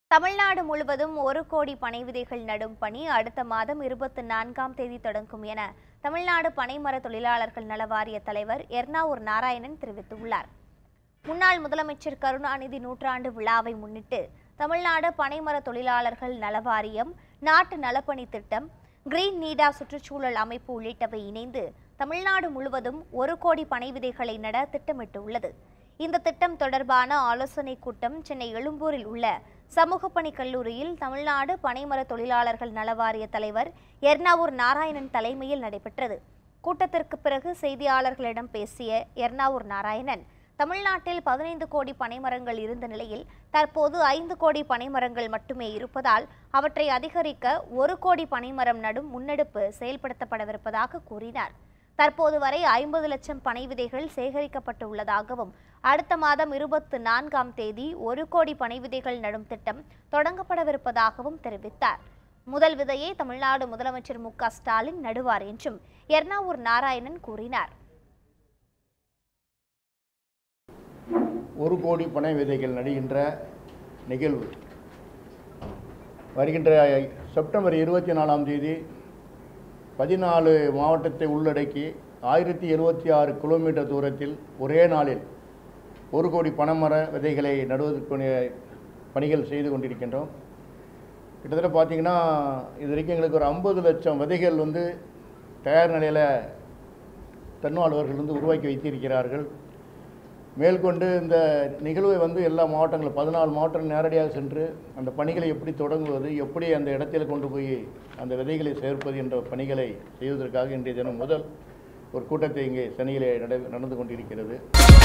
தமிழ்நாடு முழுவதும் ஒரு கோடி பனை விதைகள் நடும் பணி அடுத்த மாதம் இருபத்தி நான்காம் தேதி தொடங்கும் என தமிழ்நாடு பனைமர தொழிலாளர்கள் நல வாரிய தலைவர் எர்ணாவூர் நாராயணன் தெரிவித்துள்ளார் முன்னாள் முதலமைச்சர் கருணாநிதி நூற்றாண்டு விழாவை முன்னிட்டு தமிழ்நாடு பனைமர தொழிலாளர்கள் நல வாரியம் நாட்டு நலப்பணி திட்டம் கிரீன் நீடா சுற்றுச்சூழல் அமைப்பு உள்ளிட்டவை இணைந்து தமிழ்நாடு முழுவதும் ஒரு கோடி பனை விதைகளை நட திட்டமிட்டுள்ளது இந்த திட்டம் தொடர்பான ஆலோசனைக் கூட்டம் சென்னை எழும்பூரில் உள்ள சமூக பணி கல்லூரியில் தமிழ்நாடு பனைமர தொழிலாளர்கள் நல வாரிய தலைவர் எர்ணாவூர் நாராயணன் தலைமையில் நடைபெற்றது கூட்டத்திற்கு பிறகு செய்தியாளர்களிடம் பேசிய எர்ணாவூர் நாராயணன் தமிழ்நாட்டில் பதினைந்து கோடி பனைமரங்கள் இருந்த நிலையில் தற்போது ஐந்து கோடி பனைமரங்கள் மட்டுமே இருப்பதால் அவற்றை அதிகரிக்க ஒரு கோடி பனைமரம் நடும் முன்னெடுப்பு செயல்படுத்தப்படவிருப்பதாக கூறினார் தற்போது வரை ஐம்பது லட்சம் பனை விதைகள் சேகரிக்கப்பட்டு உள்ளதாகவும் அடுத்த மாதம் இருபத்தி நான்காம் தேதி ஒரு கோடி பனை விதைகள் நடும் திட்டம் தொடங்கப்படவிருப்பதாகவும் தெரிவித்தார் முதல் விதையை தமிழ்நாடு முதலமைச்சர் மு க ஸ்டாலின் நடுவார் என்றும் எர்ணாவூர் நாராயணன் கூறினார் ஒரு கோடி பனை விதைகள் நடுகின்ற நிகழ்வு வருகின்ற செப்டம்பர் இருபத்தி நாலாம் தேதி பதினாலு மாவட்டத்தை உள்ளடக்கி ஆயிரத்தி இருபத்தி ஆறு கிலோமீட்டர் தூரத்தில் ஒரே நாளில் ஒரு கோடி பனைமர விதைகளை நடுவதற்கு பணிகள் செய்து கொண்டிருக்கின்றோம் கிட்டத்தட்ட பார்த்தீங்கன்னா இது வரைக்கும் எங்களுக்கு ஒரு ஐம்பது லட்சம் விதைகள் வந்து தயார் நிலையில் தன்னார்வலர்கள் வந்து உருவாக்கி வைத்திருக்கிறார்கள் மேற்கொண்டு இந்த நிகழ்வை வந்து எல்லா மாவட்டங்களும் பதினாலு மாவட்டம் நேரடியாக சென்று அந்த பணிகளை எப்படி தொடங்குவது எப்படி அந்த இடத்தில் கொண்டு போய் அந்த விதைகளை சேர்ப்பது என்ற பணிகளை செய்வதற்காக இன்றைய தினம் முதல் ஒரு கூட்டத்தை இங்கே சென்னையிலே நட நடந்து கொண்டிருக்கிறது